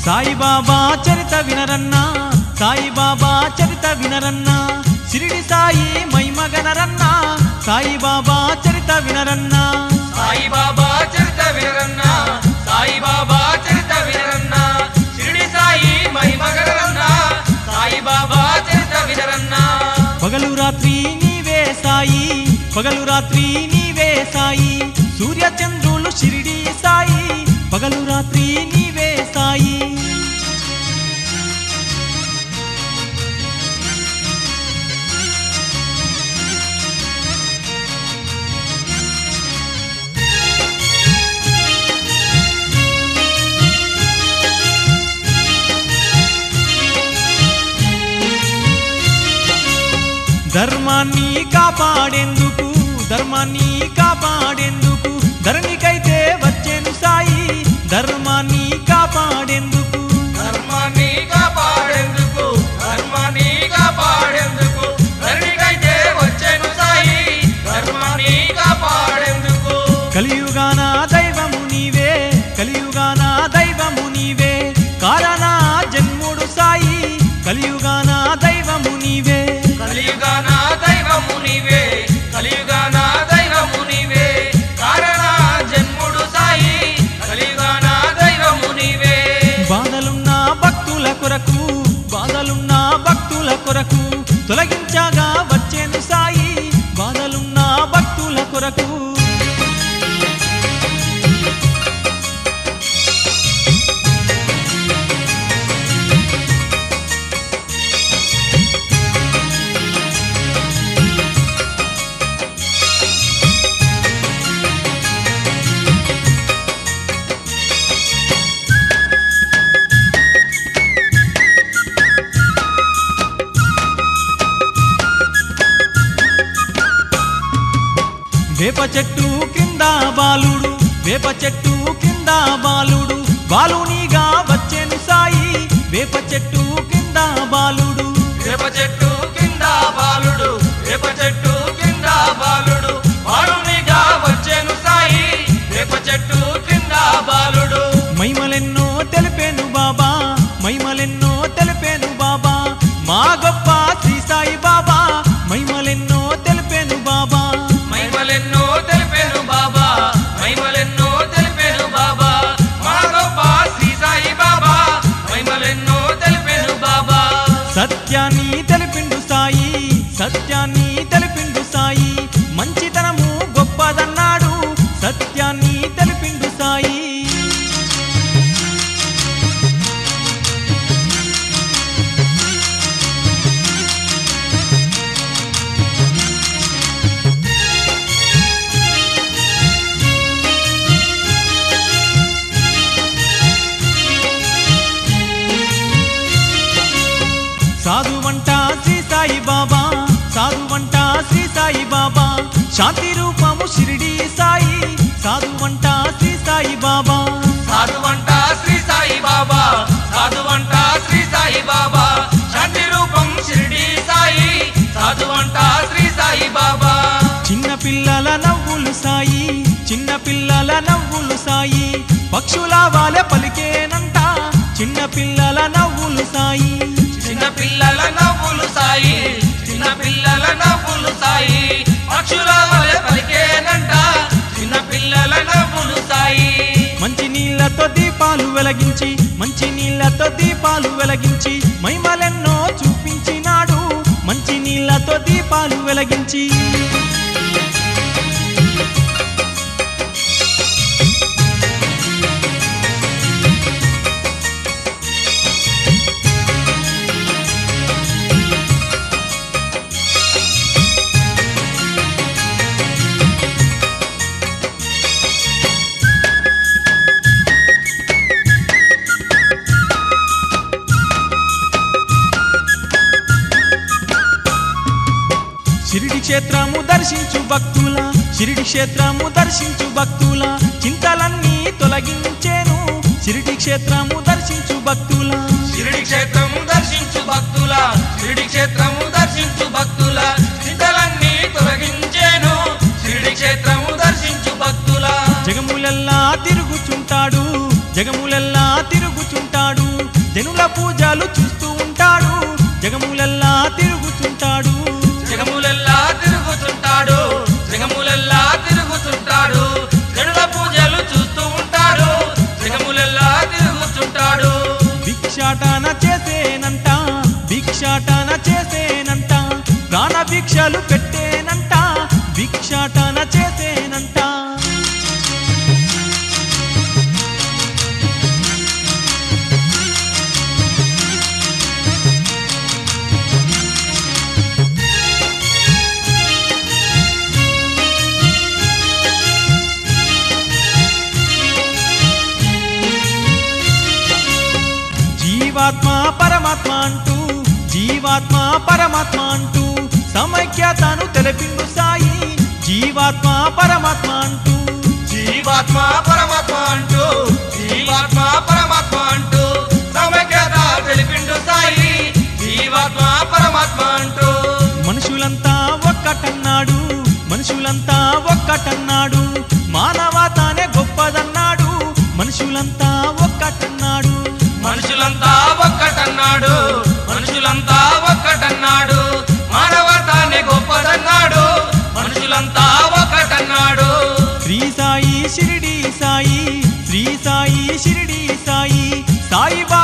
సాయిబాబా చరిత వినరన్నా సాయిబాబా చరిత వినరన్నా షిరిడి సాయి మైమగనరన్నా సాయిబాబా చరిత వినరన్నా సాయిబాబా చరిత వినరన్నా సాయిబాబా చరిత వినరన్నా షిరిడి సాయి మహిమగరన్నా సాయిబాబా చరిత వినరన్నా పగలు రాత్రి నీవే సాయి పగలు రాత్రి నీవే సాయి సూర్య చంద్రులు షిరిడి సాయి పగలు రాత్రి నీవే సాయి ధర్మాన్ని కాపాడేందుకు ధర్మాన్ని కాపాడేందుకు ధరణికైతే వచ్చేను సాయి ధర్మాన్ని కాపాడేందుకు ధర్మాన్ని కాపాడేందుకు ధర్మాన్ని కాపాడేందుకు ధరణికైతే వచ్చెను సాయి ధర్మాన్ని కాపాడేందుకు కలియుగాన దైవము నీవే కలియుగాన దైవము నీవే కారణ జన్ముడు సాయి కలియుగాన దైవము నీవే కలియుగాన దైవము నీవే కలియుగాన దైవము నీవే కారణ జన్ముడు సాయి కలియుగాన దైవము నీవే బాధలున్న భక్తుల కొరకు బాధలున్న భక్తుల కొరకు తొలగించగా వచ్చేను సాయి బాధలున్న భక్తుల కొరకు వేప చెట్టు కింద బాలుడు వేప చెట్టు కింద బాలుడు బాలునిగా వచ్చేను సాయి వేప చెట్టు కింద బాలుడు వేప చెట్టు కింద బాలుడు వేప చెట్టు కింద బాలుడు బాలునిగా వచ్చెను సాయి వేప చెట్టు కింద బాలుడు మైమలెన్నో తెలిపేను బాబా మైమలెన్నో తెలిపేను బాబా మా గొప్ప శ్రీ సాయి బాబా మైమలెన్నో తెలిపేను బాబా మైమలెన్నో తెలిపెను బాబా మైమలెన్నో తెలిపెను బాబా మా గొప్ప శ్రీ సాయి బాబా మైమలెన్నో తెలిపెను బాబా సత్యాన్ని తెలిపిండు సాయి సత్యాన్ని తెలిపిండు సాయి మంచితనము గొప్పదన్నాడు సత్యాన్ని తెలిపిండు సాయి సాధువంట శ్రీ సాయి బాబా సాధువంట శ్రీ సాయి బాబా శాంతి రూపము షిరిడి సాయి సాధువంట శ్రీ సాయి బాబా సాధువంట శ్రీ సాయి బాబా సాధువంట శ్రీ సాయి బాబా శాంతి రూపం షిరిడి సాయి సాధువంట శ్రీ సాయి బాబా చిన్న పిల్లల నవ్వులు సాయి చిన్న పిల్లల నవ్వులు సాయి పక్షుల వాలె పలికేనంట చిన్న పిల్లల నవ్వులు సాయి చిన్న పిల్లల నవ్వులు సాయి చిన్న పిల్లల నవ్వులు సాయి పక్షుల వలె పలికేనంట చిన్న పిల్లల నవ్వులు సాయి మంచి నీళ్లతో దీపాలు వెలిగించి మంచి నీళ్లతో దీపాలు వెలిగించి మైమలెన్నో చూపించినాడు మంచి నీళ్లతో దీపాలు వెలిగించి షిరిడి క్షేత్రము దర్శించు భక్తుల షిరిడి క్షేత్రము దర్శించు భక్తుల చింతలన్నీ తొలగించేను షిరిడి క్షేత్రము దర్శించు భక్తుల షిరిడి క్షేత్రము దర్శించు భక్తుల షిరిడి క్షేత్రము దర్శించు భక్తుల చింతలన్నీ తొలగించేను షిరిడి క్షేత్రము దర్శించు భక్తుల జగములెల్లా తిరుగుచుంటాడు జగములెల్లా తిరుగుచుంటాడు జనుల పూజలు చూస్తూ ఉంటాడు జగములెల్లా తిరుగుచుంటాడు జగములెల్లా తిరుగుతుంటాడు జగములెల్లా తిరుగుతుంటాడు జనుల పూజలు చూస్తూ ఉంటాడు జగములెల్లా తిరుగుతుంటాడు భిక్షాటన చేసేనంట భిక్షాటన చేసేనంట ప్రాణ భిక్షలు పెట్టేనంట భిక్షాటన చేసేనంట జీవాత్మ పరమాత్మ అంటూ జీవాత్మ పరమాత్మ అంటూ సమైక్యతను తెలిపిండు సాయి జీవాత్మ పరమాత్మ అంటూ జీవాత్మ పరమాత్మ అంటూ జీవాత్మ పరమాత్మ అంటూ సమైక్యత తెలిపిండు సాయి జీవాత్మ పరమాత్మ అంటూ మనుషులంతా ఒక్కటన్నాడు మనుషులంతా ఒక్కటన్నాడు మానవతానే గొప్పదన్నాడు మనుషులంతా ఒక్కటన్నాడు మనుషులంతా ఒక్కటన్నాడు మనుషులంతా ఒక్కటన్నాడు మానవతాన్ని గొప్పదన్నాడు మనుషులంతా ఒక్కటన్నాడు శ్రీ సాయి షిరిడి సాయి శ్రీ సాయి షిరిడి సాయి సాయి